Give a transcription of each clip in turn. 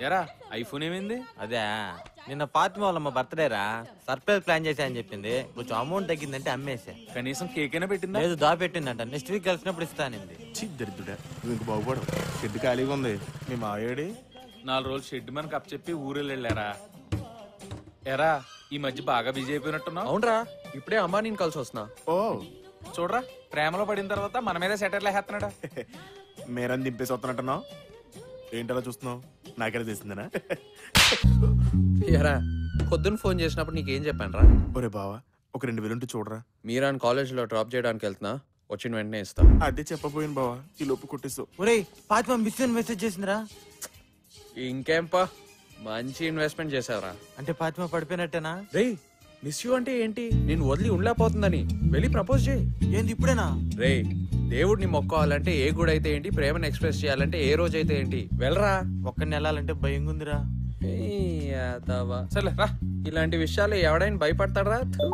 ఎరా ఐఫోన్ ఏమైంది అదే నిన్న పాతిమ వాళ్ళమ్మ బర్త్డే రా సర్ప్రైజ్ ప్లాన్ చేశా అని చెప్పింది కొంచెం అమౌంట్ తగ్గిందంటే అమ్మేసా కనీసం కేక్ అయినా పెట్టిందా లేదు దాపెట్టిందంట నెక్స్ట్ వీక్ కలిసినప్పుడు ఇస్తానింది చి దరిద్రుడా నువ్వు ఇంక బాగుపడు షెడ్ ఖాళీగా ఉంది మీ మావేడి నాలుగు రోజులు షెడ్ మనకు అప్ చెప్పి ఊరెళ్ళి వెళ్ళారా ఎరా ఈ మధ్య బాగా బిజీ అయిపోయినట్టున్నావు అవునరా ఇప్పుడే అంబానీని కలిసి వస్తున్నా ఓ చూడరా ప్రేమలో పడిన తర్వాత మన మీద సెటర్లు వేస్తున్నాడా మేరని దింపేసి వస్తున్నట్టున్నావు ఏంటలా చూస్తున్నావు నాకెలా తెలిసిందనా ఎరా పొద్దున్న ఫోన్ చేసినప్పుడు నీకేం చెప్పాను రా ఒరే బావా ఒక రెండు వేలుంటే చూడరా మీరాన్ కాలేజ్లో డ్రాప్ చేయడానికి వెళ్తున్నా వచ్చిన వెంటనే ఇస్తా అదే చెప్పబోయాను బావా ఈ లోపు కొట్టేస్తావు ఒరేయ్ పాతిమ మిస్ మెసేజ్ చేసిందిరా ఇంకేంపా మంచి ఇన్వెస్ట్మెంట్ చేసావురా అంటే పాతిమ పడిపోయినట్టేనా రేయ్ మిస్ యూ అంటే ఏంటి నేను వదిలి ఉండలేకపోతుందని వెళ్ళి ప్రపోజ్ చేయి ఏంది ఇప్పుడేనా రేయ్ దేవుడిని మొక్కోవాలంటే ఏ గుడి అయితే ఏంటి ప్రేమను ఎక్స్ప్రెస్ చేయాలంటే ఏ రోజు అయితే ఏంటి వెళ్ళరా ఒక్కడిని వెళ్ళాలంటే భయంగా ఉందిరా ఏయ్, యాదవ. సర్లే రా ఇలాంటి విషయాలు ఎవడైనా భయపడతాడరా థు.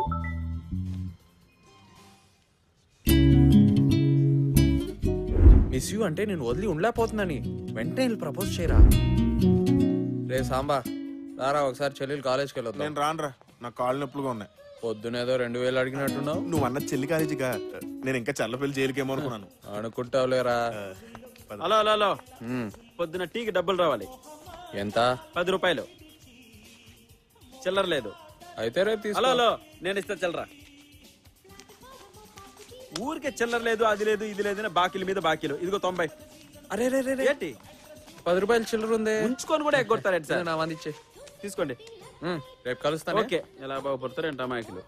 మిస్ యూ అంటే నేను వదిలి ఉండలేకపోతుందని వెంటనే వెళ్ళి ప్రపోజ్ చేయరా రే సాంబా రారా ఒకసారి చెల్లెలు కాలేజ్కి వెళ్ళొద్దాం నేను రానురా నా కాళ్ళు నొప్పులుగా ఉన్నాయి పొద్దునేదో రెండు వేలు అడిగినట్టున్నావు నువ్వు అన్న చెల్లి కాలేజీగా నేను ఇంకా చల్ల పెళ్లి జైలుకేమో అనుకున్నాను అనుకుంటావులేరా హలో హలో హలో ఉమ్, పొద్దున టీకి డబ్బులు రావాలి ఎంత పది రూపాయలు చిల్లర లేదు అయితే రేపు హలో తీసుకో హలో నేను ఇస్తా చిల్లర ఊరికే చిల్లర లేదు అది లేదు ఇది లేదు అని బాకీల మీద బాకీలు ఇదిగో తొంభై అరే రే రే రే. ఏంటి పది రూపాయలు చిల్లర ఉంది ఉంచుకొని కూడా ఎగ్గొడతారండి సార్ నా మంది ఇచ్చే తీసుకోండి రేపు కలుస్తాను ఓకే ఎలా బాగుపడతారంట అమాయకులు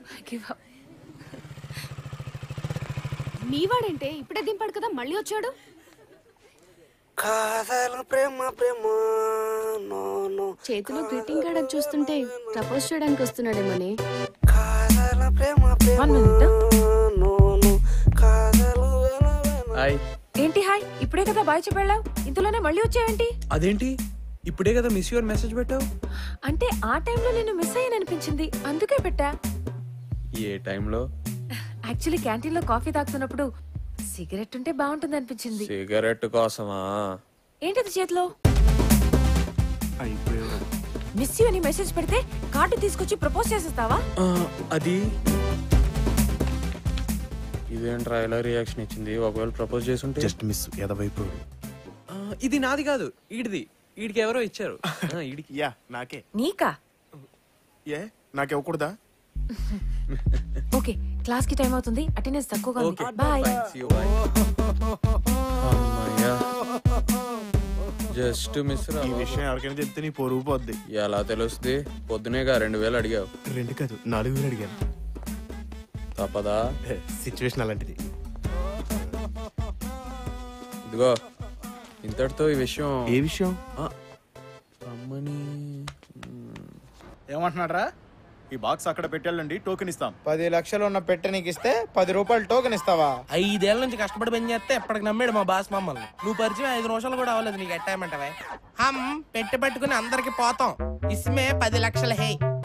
మీవాడంటే ఇప్పుడే దింపాడు కదా మళ్ళీ వచ్చాడు చేతిలో గ్రీటింగ్ కార్డ్ అది చూస్తుంటే ప్రపోజ్ చేయడానికి వస్తున్నాడేమోని వన్ మినిట్ హాయ్ ఏంటి హాయ్ ఇప్పుడే కదా బాయ్ చెప్పావు ఇంతలోనే మళ్ళీ వచ్చావేంటి అదేంటి ఇప్పుడే కదా మిస్ యువర్ మెసేజ్ పెట్టావు అంటే ఆ టైంలో నేను మిస్ అయ్యాను అనిపించింది అందుకే పెట్టా ఏ టైంలో యాక్చువల్లీ క్యాంటీన్ లో కాఫీ తాగుతున్నప్పుడు సిగరెట్ ఉంటే బాగుంటుంది అనిపించింది సిగరెట్ కోసమా ఏంటిది చేతిలో అయిపోయావు మిస్ యూ అని మెసేజ్ పెడితే కార్డు తీసుకొచ్చి ప్రపోజ్ చేసేస్తావా ఆ, అది ఇదేంట్రా ఎలా రియాక్షన్ ఇచ్చింది ఒకవేళ ప్రపోజ్ చేసుంటే జస్ట్ మిస్ ఎదవైపు ఆ, ఇది నాది కాదు ఈడిది ఈడికి ఎవరో ఇచ్చారు ఆ, ఈడికి యా నాకే నీకా ఏ నాకివ్వకూడదా ఓకే క్లాస్ కి టైం అవుతుంది అటెండెన్స్ తక్కువగా ఉంది బాయ్ See you, bye. అమ్మయ్యా జస్ట్ మిస్ రా ఈ విషయం ఎవరికైనా చెప్తే నీ పొరుగు పోద్ది ఎలా తెలుస్తుంది పొద్దునేగా రెండు వేలు అడిగావు రెండు కాదు నాలుగు వేలు అడిగాను తప్పదా సిచ్యువేషన్ అలాంటిది ఇదిగో ఇంతటితో ఈ విషయం ఏ విషయం ఆ, రమ్మని ఏమంటున్నాడ్రా ఈ బాక్స్ అక్కడ పెట్టాలండి టోకెన్ ఇస్తాం పది లక్షలు ఉన్న పెట్టె నీకు ఇస్తే పది రూపాయలు టోకెన్ ఇస్తావా ఐదేళ్ల నుంచి కష్టపడి పని చేస్తే ఎప్పటికి నమ్మాడు మా బాస్ మమ్మల్ని నువ్వు పరిచయం ఐదు నిమిషాలు కూడా అవ్వలేదు నీకు ఎట్టాయమంటావే హమ్ పెట్టి పట్టుకుని అందరికి పోతాం ఇస్మే పది లక్షల హే